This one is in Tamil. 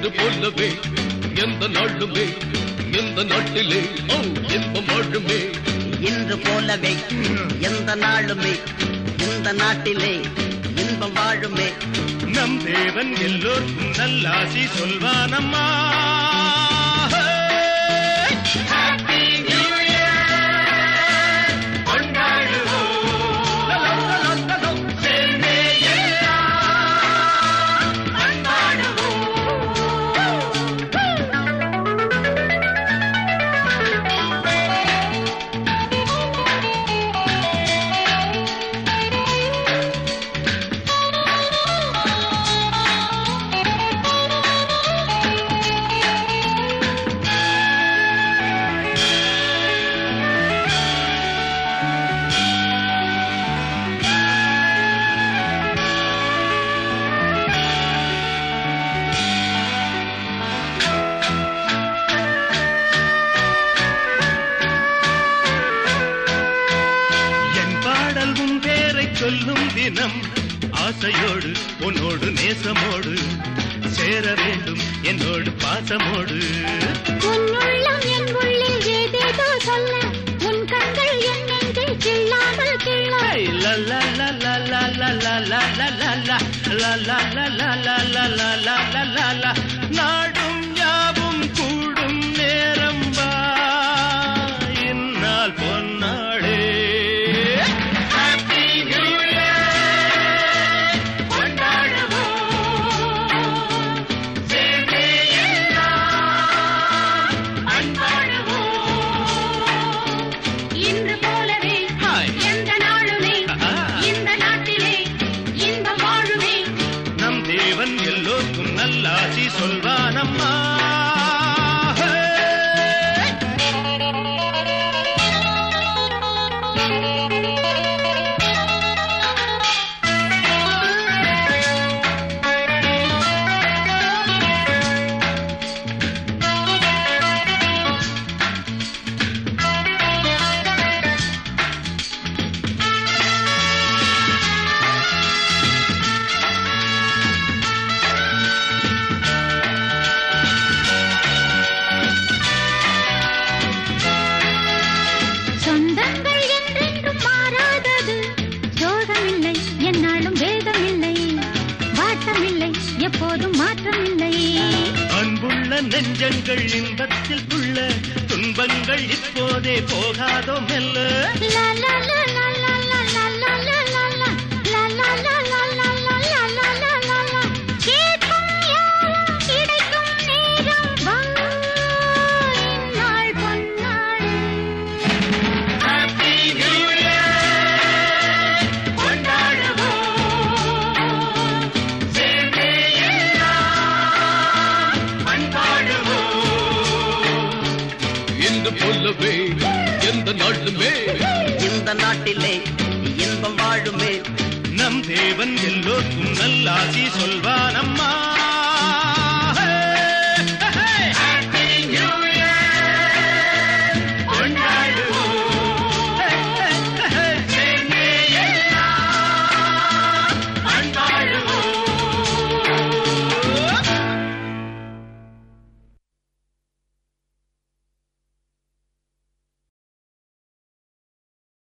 என்று போலவே எந்த நாளுமே எந்த நாட்டிலே ஓ இன்பம் வாழுமே இன்று போலவே எந்த நாளுமே இந்த நாட்டிலே இன்பம் வாழுமே நம் தேவன் எல்லோருக்கும் நல்லாசி சொல்வானம்மா என் பாடல் உன் பேரை சொல்லும் தினம் ஆசையோடு உன்னோடு நேசமோடு சேர வேண்டும் என்னோடு பாசமோடு உன்னுள்ளம் என் உள்ளில் ஏதேதோ சொல்ல உன் கண்கள் என் நெஞ்சை கிள்ளாமல் கிள்ள ஐ, லா, லா, லா, லா, லா, லா, லா, லா, லா, லா, லா. லா, லா, லா, லா, லா, லா, லா, லா, லா, லா, லா. நாடும் யாவும் கூடும் நேரம் வா இந்நாள் பொன்னாடே Happy New Year. சேர்ந்தே எல்லாம் இன்று போலவே ஹாய். எந்த நாளுமே ஆஹா. இந்த நாட்டிலே இன்பம் வாழுமே நம் தேவன் எல்லோருக்கும் நல்லாசி சொல்வானம்மா சொந்தங்கள் என்றென்றும் மாறாதது சோகமில்லை என்னாலும் வேதமில்லை வாட்டமில்லை எப்போதும் மாற்றமில்லை அன்புள்ள நெஞ்சங்கள் இன்பத்தில் உள்ள துன்பங்கள் இப்போதே போகாதோ மெல்ல லா, லா, லா, லா, லா, லா, லா, லா, லா, லா, லா. லா, லா, லா, லா, லா, லா, லா, லா, லா, லா, லா. கேட்கும் யாவும் கிடைக்கும் நேரம் வா, இந்நாள் பொன்னாள். இன்று போலவே எந்த நாளுமே இந்த நாட்டிலே இன்பம் வாழுமே நம் தேவன் எல்லோருக்கும் நல்லாசி சொல்வானம்மா